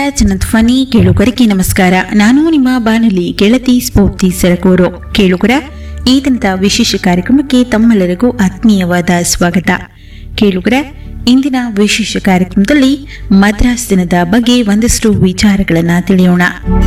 ಜನಧ್ವನಿ ಕೇಳುಗರಿಗೆ ನಮಸ್ಕಾರ ನಾನು ನಿಮ್ಮ ಬಾನುಲಿ ಗೆಳತಿ ಸ್ಫೂರ್ತಿ ಸರಗೂರು ಕೇಳುಗರ ಈ ದಿನದ ವಿಶೇಷ ಕಾರ್ಯಕ್ರಮಕ್ಕೆ ತಮ್ಮೆಲ್ಲರಿಗೂ ಆತ್ಮೀಯವಾದ ಸ್ವಾಗತ ಕೇಳುಗರ ಇಂದಿನ ವಿಶೇಷ ಕಾರ್ಯಕ್ರಮದಲ್ಲಿ ಮದ್ರಾಸ್ ದಿನದ ಬಗ್ಗೆ ಒಂದಷ್ಟು ವಿಚಾರಗಳನ್ನು ತಿಳಿಯೋಣ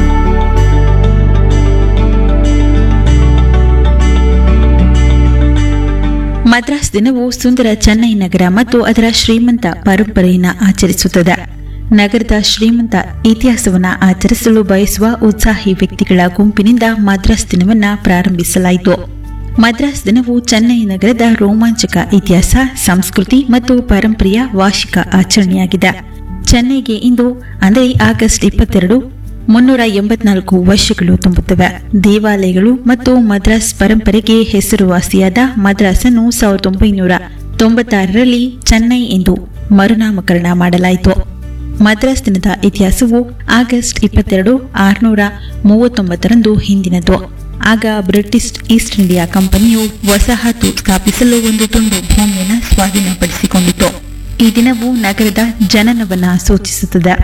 ಮದ್ರಾಸ್ ದಿನವು ಸುಂದರ ಚೆನ್ನೈ ನಗರ ಮತ್ತು ಅದರ ಶ್ರೀಮಂತ ಪರಂಪರೆಯನ್ನು ಆಚರಿಸುತ್ತದೆ ನಗರದ ಶ್ರೀಮಂತ ಇತಿಹಾಸವನ್ನ ಆಚರಿಸಲು ಬಯಸುವ ಉತ್ಸಾಹಿ ವ್ಯಕ್ತಿಗಳ ಗುಂಪಿನಿಂದ ಮದ್ರಾಸ್ ದಿನವನ್ನ ಪ್ರಾರಂಭಿಸಲಾಯಿತು ಮದ್ರಾಸ್ ದಿನವು ಚೆನ್ನೈ ನಗರದ ರೋಮಾಂಚಕ ಇತಿಹಾಸ ಸಂಸ್ಕೃತಿ ಮತ್ತು ಪರಂಪರೆಯ ವಾರ್ಷಿಕ ಆಚರಣೆಯಾಗಿದೆ ಚೆನ್ನೈಗೆ ಇಂದು ಅಂದರೆ ಆಗಸ್ಟ್ ಇಪ್ಪತ್ತೆರಡು ಮುನ್ನೂರ ಎಂಬತ್ನಾಲ್ಕು ವರ್ಷಗಳು ತುಂಬುತ್ತವೆ ದೇವಾಲಯಗಳು ಮತ್ತು ಮದ್ರಾಸ್ ಪರಂಪರೆಗೆ ಹೆಸರುವಾಸಿಯಾದ ಮದ್ರಾಸನ್ನು ಸಾವಿರದ ಒಂಬೈನೂರ ತೊಂಬತ್ತಾರರಲ್ಲಿ ಚೆನ್ನೈ ಎಂದು ಮರುನಾಮಕರಣ ಮಾಡಲಾಯಿತು ಮದ್ರಾಸ್ ದಿನದ ಇತಿಹಾಸವು ಆಗಸ್ಟ್ ಇಪ್ಪತ್ತೆರಡು ಆರುನೂರ ಮೂವತ್ತೊಂಬತ್ತರಂದು ಹಿಂದಿನದು ಆಗ ಬ್ರಿಟಿಷ್ ಈಸ್ಟ್ ಇಂಡಿಯಾ ಕಂಪನಿಯು ವಸಾಹತು ಸ್ಥಾಪಿಸಲು ಒಂದು ತುಂಡು ಭೂಮಿಯನ್ನು ಸ್ವಾಧೀನಪಡಿಸಿಕೊಂಡಿತು ಈ ದಿನವು ನಗರದ ಜನನವನ್ನ ಸೂಚಿಸುತ್ತದೆ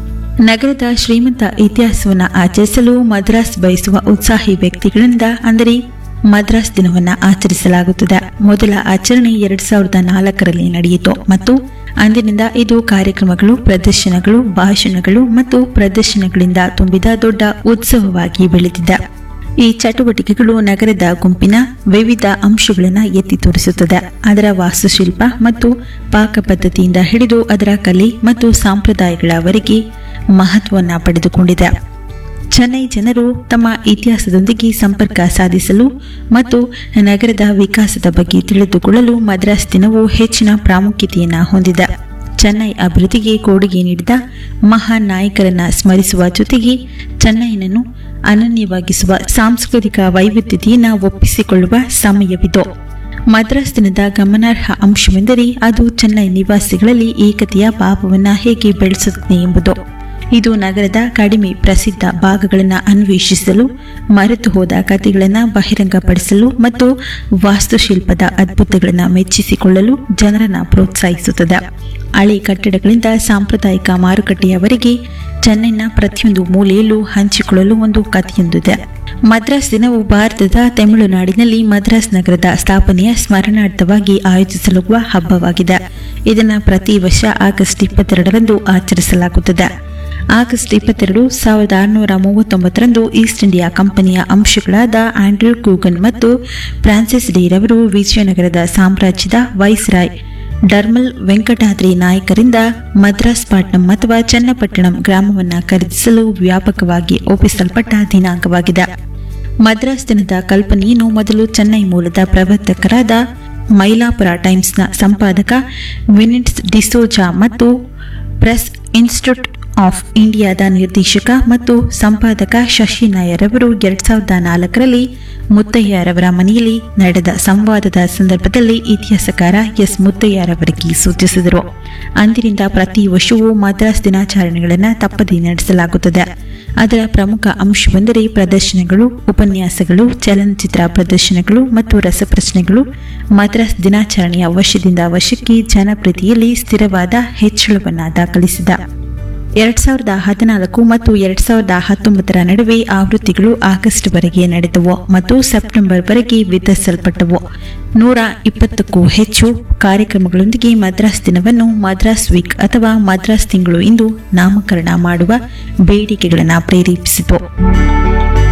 ನಗರದ ಶ್ರೀಮಂತ ಇತಿಹಾಸವನ್ನು ಆಚರಿಸಲು ಮದ್ರಾಸ್ ಬಯಸುವ ಉತ್ಸಾಹಿ ವ್ಯಕ್ತಿಗಳಿಂದ ಅಂದರೆ ಮದ್ರಾಸ್ ದಿನವನ್ನ ಆಚರಿಸಲಾಗುತ್ತದೆ ಮೊದಲ ಆಚರಣೆ ಎರಡ್ ಸಾವಿರದ ನಾಲ್ಕರಲ್ಲಿ ನಡೆಯಿತು ಮತ್ತು ಅಂದಿನಿಂದ ಇದು ಕಾರ್ಯಕ್ರಮಗಳು ಪ್ರದರ್ಶನಗಳು ಭಾಷಣಗಳು ಮತ್ತು ಪ್ರದರ್ಶನಗಳಿಂದ ತುಂಬಿದ ದೊಡ್ಡ ಉತ್ಸವವಾಗಿ ಬೆಳೆದಿದೆ ಈ ಚಟುವಟಿಕೆಗಳು ನಗರದ ಗುಂಪಿನ ವಿವಿಧ ಅಂಶಗಳನ್ನು ಎತ್ತಿ ತೋರಿಸುತ್ತದೆ ಅದರ ವಾಸ್ತುಶಿಲ್ಪ ಮತ್ತು ಪಾಕ ಪದ್ಧತಿಯಿಂದ ಹಿಡಿದು ಅದರ ಕಲೆ ಮತ್ತು ಸಂಪ್ರದಾಯಗಳವರೆಗೆ ಮಹತ್ವವನ್ನು ಪಡೆದುಕೊಂಡಿದೆ ಚೆನ್ನೈ ಜನರು ತಮ್ಮ ಇತಿಹಾಸದೊಂದಿಗೆ ಸಂಪರ್ಕ ಸಾಧಿಸಲು ಮತ್ತು ನಗರದ ವಿಕಾಸದ ಬಗ್ಗೆ ತಿಳಿದುಕೊಳ್ಳಲು ಮದ್ರಾಸ್ ದಿನವು ಹೆಚ್ಚಿನ ಪ್ರಾಮುಖ್ಯತೆಯನ್ನು ಹೊಂದಿದೆ ಚೆನ್ನೈ ಅಭಿವೃದ್ಧಿಗೆ ಕೊಡುಗೆ ನೀಡಿದ ಮಹಾನ್ ನಾಯಕರನ್ನ ಸ್ಮರಿಸುವ ಜೊತೆಗೆ ಚೆನ್ನೈನನ್ನು ಅನನ್ಯವಾಗಿಸುವ ಸಾಂಸ್ಕೃತಿಕ ವೈವಿಧ್ಯತೆಯನ್ನು ಒಪ್ಪಿಸಿಕೊಳ್ಳುವ ಸಮಯವಿದು ಮದ್ರಾಸ್ ದಿನದ ಗಮನಾರ್ಹ ಅಂಶವೆಂದರೆ ಅದು ಚೆನ್ನೈ ನಿವಾಸಿಗಳಲ್ಲಿ ಏಕತೆಯ ಭಾವವನ್ನು ಹೇಗೆ ಬೆಳೆಸುತ್ತದೆ ಎಂಬುದು ಇದು ನಗರದ ಕಡಿಮೆ ಪ್ರಸಿದ್ಧ ಭಾಗಗಳನ್ನು ಅನ್ವೇಷಿಸಲು ಮರೆತು ಹೋದ ಕಥೆಗಳನ್ನು ಬಹಿರಂಗಪಡಿಸಲು ಮತ್ತು ವಾಸ್ತುಶಿಲ್ಪದ ಅದ್ಭುತಗಳನ್ನು ಮೆಚ್ಚಿಸಿಕೊಳ್ಳಲು ಜನರನ್ನು ಪ್ರೋತ್ಸಾಹಿಸುತ್ತದೆ ಹಳೆ ಕಟ್ಟಡಗಳಿಂದ ಸಾಂಪ್ರದಾಯಿಕ ಮಾರುಕಟ್ಟೆಯವರೆಗೆ ಚೆನ್ನೈನ ಪ್ರತಿಯೊಂದು ಮೂಲೆಯಲ್ಲೂ ಹಂಚಿಕೊಳ್ಳಲು ಒಂದು ಕಥೆಯೊಂದಿದೆ ಮದ್ರಾಸ್ ದಿನವು ಭಾರತದ ತಮಿಳುನಾಡಿನಲ್ಲಿ ಮದ್ರಾಸ್ ನಗರದ ಸ್ಥಾಪನೆಯ ಸ್ಮರಣಾರ್ಥವಾಗಿ ಆಯೋಜಿಸಲಾಗುವ ಹಬ್ಬವಾಗಿದೆ ಇದನ್ನು ಪ್ರತಿ ವರ್ಷ ಆಗಸ್ಟ್ ಇಪ್ಪತ್ತೆರಡರಂದು ಆಚರಿಸಲಾಗುತ್ತದೆ ಆಗಸ್ಟ್ ಇಪ್ಪತ್ತೆರಡು ಸಾವಿರದ ಆರುನೂರ ಮೂವತ್ತೊಂಬತ್ತರಂದು ಈಸ್ಟ್ ಇಂಡಿಯಾ ಕಂಪನಿಯ ಅಂಶಗಳಾದ ಆಂಡ್ರ್ಯೂ ಕೂಗನ್ ಮತ್ತು ಫ್ರಾನ್ಸಿಸ್ ಡೇರವರು ವಿಜಯನಗರದ ಸಾಮ್ರಾಜ್ಯದ ವೈಸ್ರಾಯ್ ಡರ್ಮಲ್ ವೆಂಕಟಾದ್ರಿ ನಾಯಕರಿಂದ ಮದ್ರಾಸ್ ಪಾಟ್ನಂ ಅಥವಾ ಚನ್ನಪಟ್ಟಣಂ ಗ್ರಾಮವನ್ನು ಖರೀದಿಸಲು ವ್ಯಾಪಕವಾಗಿ ಒಪ್ಪಿಸಲ್ಪಟ್ಟ ದಿನಾಂಕವಾಗಿದೆ ಮದ್ರಾಸ್ ದಿನದ ಕಲ್ಪನೆಯನ್ನು ಮೊದಲು ಚೆನ್ನೈ ಮೂಲದ ಪ್ರವರ್ತಕರಾದ ಮೈಲಾಪುರ ಟೈಮ್ಸ್ನ ಸಂಪಾದಕ ವಿನಿಟ್ಸ್ ಡಿಸೋಜಾ ಮತ್ತು ಪ್ರೆಸ್ ಇನ್ಸ್ಟಿಟ್ಯೂಟ್ ಆಫ್ ಇಂಡಿಯಾದ ನಿರ್ದೇಶಕ ಮತ್ತು ಸಂಪಾದಕ ಶಶಿ ನಾಯರ್ ಅವರು ಎರಡ್ ಸಾವಿರದ ನಾಲ್ಕರಲ್ಲಿ ಮುತ್ತಯ್ಯರವರ ಮನೆಯಲ್ಲಿ ನಡೆದ ಸಂವಾದದ ಸಂದರ್ಭದಲ್ಲಿ ಇತಿಹಾಸಕಾರ ಎಸ್ ಮುತ್ತಯ್ಯರವರಿಗೆ ಸೂಚಿಸಿದರು ಅಂದಿನಿಂದ ಪ್ರತಿ ವರ್ಷವೂ ಮದ್ರಾಸ್ ದಿನಾಚರಣೆಗಳನ್ನು ತಪ್ಪದೇ ನಡೆಸಲಾಗುತ್ತದೆ ಅದರ ಪ್ರಮುಖ ಅಂಶವೆಂದರೆ ಪ್ರದರ್ಶನಗಳು ಉಪನ್ಯಾಸಗಳು ಚಲನಚಿತ್ರ ಪ್ರದರ್ಶನಗಳು ಮತ್ತು ರಸಪ್ರಶ್ನೆಗಳು ಮದ್ರಾಸ್ ದಿನಾಚರಣೆಯ ವರ್ಷದಿಂದ ವರ್ಷಕ್ಕೆ ಜನಪ್ರಿಯತೆಯಲ್ಲಿ ಸ್ಥಿರವಾದ ಹೆಚ್ಚಳವನ್ನು ದಾಖಲಿಸಿದ ಎರಡ್ ಸಾವಿರದ ಹದಿನಾಲ್ಕು ಮತ್ತು ಎರಡ್ ಸಾವಿರದ ಹತ್ತೊಂಬತ್ತರ ನಡುವೆ ಆವೃತ್ತಿಗಳು ಆಗಸ್ಟ್ ವರೆಗೆ ನಡೆದವು ಮತ್ತು ಸೆಪ್ಟೆಂಬರ್ ವರೆಗೆ ವಿತರಿಸಲ್ಪಟ್ಟವು ನೂರ ಇಪ್ಪತ್ತಕ್ಕೂ ಹೆಚ್ಚು ಕಾರ್ಯಕ್ರಮಗಳೊಂದಿಗೆ ಮದ್ರಾಸ್ ದಿನವನ್ನು ಮದ್ರಾಸ್ ವೀಕ್ ಅಥವಾ ಮದ್ರಾಸ್ ತಿಂಗಳು ಎಂದು ನಾಮಕರಣ ಮಾಡುವ ಬೇಡಿಕೆಗಳನ್ನು ಪ್ರೇರೇಪಿಸಿತು